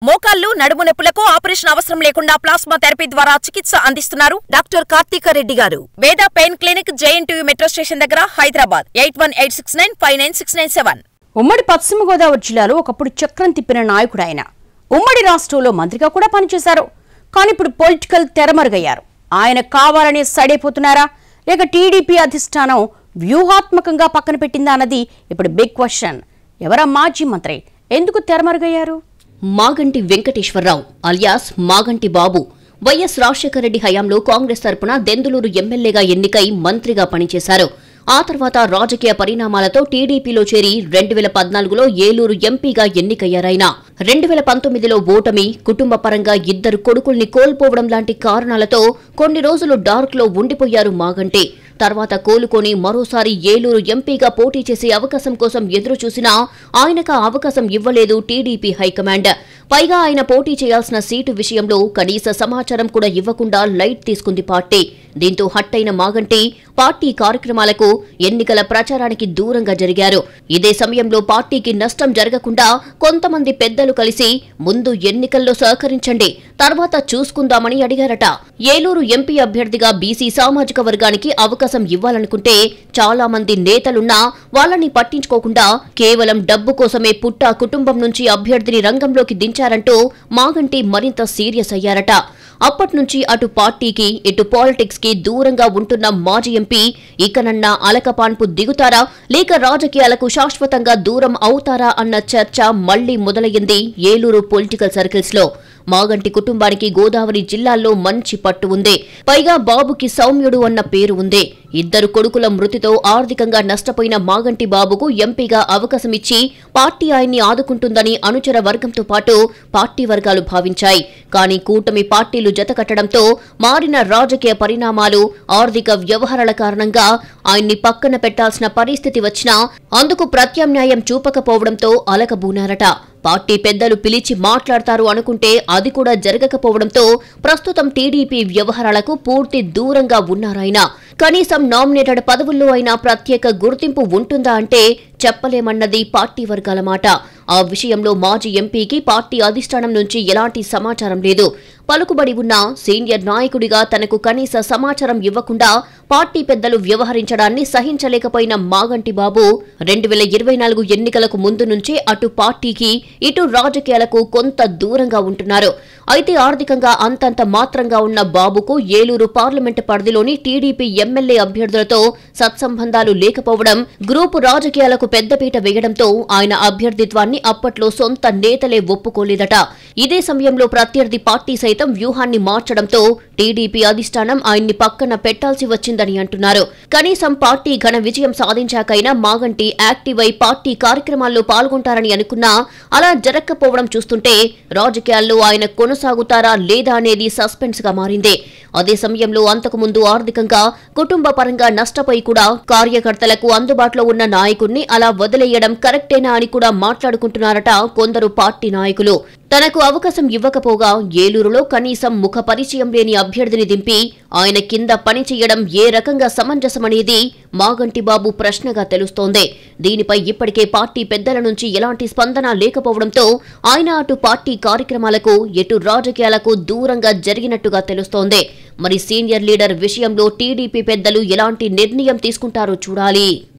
మోకాళ్లు నడుము నొప్పులకు ఆపరేషన్ అవసరం లేకుండా ప్లాస్మా థెరపీ ద్వారా చికిత్స అందిస్తున్నారు డాక్టర్ కార్తీక రెడ్డి గారు Veda pain clinic JNTU metro station దగ్గర Hyderabad eight one eight six nine five nine six nine seven ఉమ్మడి పశ్చిమ గోదావరి జిల్లాలో ఒకప్పుడు చక్రం తిప్పిన నాయకుడు ఆయన ఉమ్మడి రాష్ట్రంలో మంత్రిగా కూడా పనిచేశారు కానీ ఇప్పుడు పొలిటికల్ తెరమరుగయ్యారు ఆయన కావాలనే సడైపోతున్నారా లేక టీడీపీ అధిష్టానం వ్యూహాత్మకంగా పక్కన పెట్టిందా అన్నది ఇప్పుడు బిగ్ క్వశ్చన్ ఎవరా మాజీ మంత్రి ఎందుకు తెరమరుగయ్యారు మాగంటి వెంకటేశ్వరరావు అలియాస్ మాగంటి బాబు వైఎస్ రాజశేఖర రెడ్డి హయాంలో కాంగ్రెస్ తరపున దెందులూరు ఎమ్మెల్యేగా ఎన్నికై మంత్రిగా పనిచేశారు ఆ తర్వాత రాజకీయ పరిణామాలతో టీడీపీలో చేరి రెండు వేల పద్నాలుగులో ఏలూరు ఎంపీగా ఎన్నికయ్యారాయన రెండు వేల పంతొమ్మిదిలో ఓటమి కుటుంబ పరంగా ఇద్దరు కొడుకుల్ని కోల్పోవడం లాంటి కారణాలతో కొన్ని రోజులు డార్క్లో ఉండిపోయారు మాగంటి తర్వాత కోలుకొని మరోసారి ఏలూరు ఎంపీగా పోటీ చేసే అవకాశం కోసం ఎదురు చూసినా ఆయనకు ఆ అవకాశం ఇవ్వలేదు టీడీపీ హైకమాండ్ పైగా ఆయన పోటీ చేయాల్సిన సీటు విషయంలో కనీస సమాచారం కూడా ఇవ్వకుండా లైట్ తీసుకుంది పార్టీ దీంతో హట్టైన మాగంటి పార్టీ కార్యక్రమాలకు ఎన్నికల ప్రచారానికి దూరంగా జరిగారు ఇదే సమయంలో పార్టీకి నష్టం జరగకుండా కొంతమంది పెద్దలు కలిసి ముందు ఎన్నికల్లో సహకరించండి తర్వాత చూసుకుందామని అడిగారట ఏలూరు ఎంపీ అభ్యర్థిగా బీసీ సామాజిక వర్గానికి అవకాశం ఇవ్వాలనుకుంటే చాలా మంది నేతలున్నా వాళ్ళని పట్టించుకోకుండా కేవలం డబ్బు కోసమే పుట్ట కుటుంబం నుంచి అభ్యర్థిని రంగంలోకి దించారంటూ మాగంటి మరింత సీరియస్ అయ్యారట అప్పట్నుంచి అటు పార్టీకి ఇటు పాలిటిక్స్ కి దూరంగా ఉంటున్న మాజీ ఎంపీ ఇకనన్నా అలకపాన్పు దిగుతారా లేక రాజకీయాలకు శాశ్వతంగా దూరం అవుతారా అన్న చర్చ మళ్లీ మొదలయ్యింది ఏలూరు పొలిటికల్ సర్కిల్స్ లో మాగంటి కుటుంబానికి గోదావరి జిల్లాల్లో మంచి పట్టు ఉంది పైగా బాబుకి సౌమ్యుడు అన్న పేరు ఉంది ఇద్దరు కొడుకుల మృతితో ఆర్థికంగా నష్టపోయిన మాగంటి బాబుకు ఎంపీగా అవకాశం ఇచ్చి పార్టీ ఆయన్ని ఆదుకుంటుందని అనుచర వర్గంతో పాటు పార్టీ వర్గాలు భావించాయి కానీ కూటమి పార్టీలు జతకట్టడంతో మారిన రాజకీయ పరిణామాలు ఆర్థిక వ్యవహారాల కారణంగా ఆయన్ని పక్కన పెట్టాల్సిన పరిస్థితి వచ్చినా అందుకు ప్రత్యామ్నాయం చూపకపోవడంతో అలకబూనారట పార్టీ పెద్దలు పిలిచి మాట్లాడతారు అనుకుంటే అది కూడా జరగకపోవడంతో ప్రస్తుతం టీడీపీ వ్యవహారాలకు పూర్తి దూరంగా ఉన్నారాయన కనీసం నామినేటెడ్ పదవుల్లో అయినా ప్రత్యేక గుర్తింపు ఉంటుందా అంటే చెప్పలేమన్నది పార్టీ వర్గాల మాట ఆ విషయంలో మాజీ ఎంపీకి పార్టీ అధిష్టానం నుంచి ఎలాంటి సమాచారం లేదు పలుకుబడి ఉన్న సీనియర్ నాయకుడిగా తనకు కనీస సమాచారం ఇవ్వకుండా పార్టీ పెద్దలు వ్యవహరించడాన్ని సహించలేకపోయిన మాగంటి బాబు రెండు వేల ఇరవై నాలుగు ఎన్నికలకు ముందు నుంచే అటు పార్టీకి ఇటు రాజకీయాలకు కొంత దూరంగా ఉంటున్నారు అయితే ఆర్థికంగా అంతంత మాత్రంగా ఉన్న బాబుకు ఏలూరు పార్లమెంటు పరిధిలోని టీడీపీ ఎమ్మెల్యే అభ్యర్థులతో సత్సంబంధాలు లేకపోవడం గ్రూపు రాజకీయాలకు పెద్దపీట వేయడంతో ఆయన అభ్యర్థిత్వాన్ని అప్పట్లో సొంత నేతలే ఒప్పుకోలేదట ఇదే సమయంలో ప్రత్యర్థి పార్టీ సైతం వ్యూహాన్ని మార్చడంతో టీడీపీ అధిష్టానం ఆయన్ని పక్కన పెట్టాల్సి వచ్చిందని అంటున్నారు కనీసం పార్టీ ఘన విజయం సాధించాకైనా మాగంటి యాక్టివ్ అయి పార్టీ కార్యక్రమాల్లో పాల్గొంటారని అనుకున్నా అలా జరగకపోవడం చూస్తుంటే రాజకీయాల్లో ఆయన కొనసాగుతారా లేదా అనేది సస్పెన్స్ గా మారింది అదే సమయంలో అంతకుముందు ఆర్థికంగా కుటుంబ పరంగా నష్టపోయి కూడా కార్యకర్తలకు అందుబాటులో ఉన్న నాయకుణ్ణి అలా వదిలేయడం కరెక్టేనా అని కూడా మాట్లాడుకుంటున్నారట కొందరు పార్టీ నాయకులు తనకు అవకాశం ఇవ్వకపోగా ఏలూరులో కనీసం ముఖ పరిచయం లేని అభ్యర్థిని దింపి ఆయన కింద పని చేయడం ఏ రకంగా సమంజసమనేది మాగంటి బాబు ప్రశ్నగా తెలుస్తోంది దీనిపై ఇప్పటికే పార్టీ పెద్దల నుంచి ఎలాంటి స్పందన లేకపోవడంతో ఆయన అటు పార్టీ కార్యక్రమాలకు ఎటు రాజకీయాలకు దూరంగా జరిగినట్టుగా తెలుస్తోంది మరి సీనియర్ లీడర్ విషయంలో టీడీపీ పెద్దలు ఎలాంటి నిర్ణయం తీసుకుంటారో చూడాలి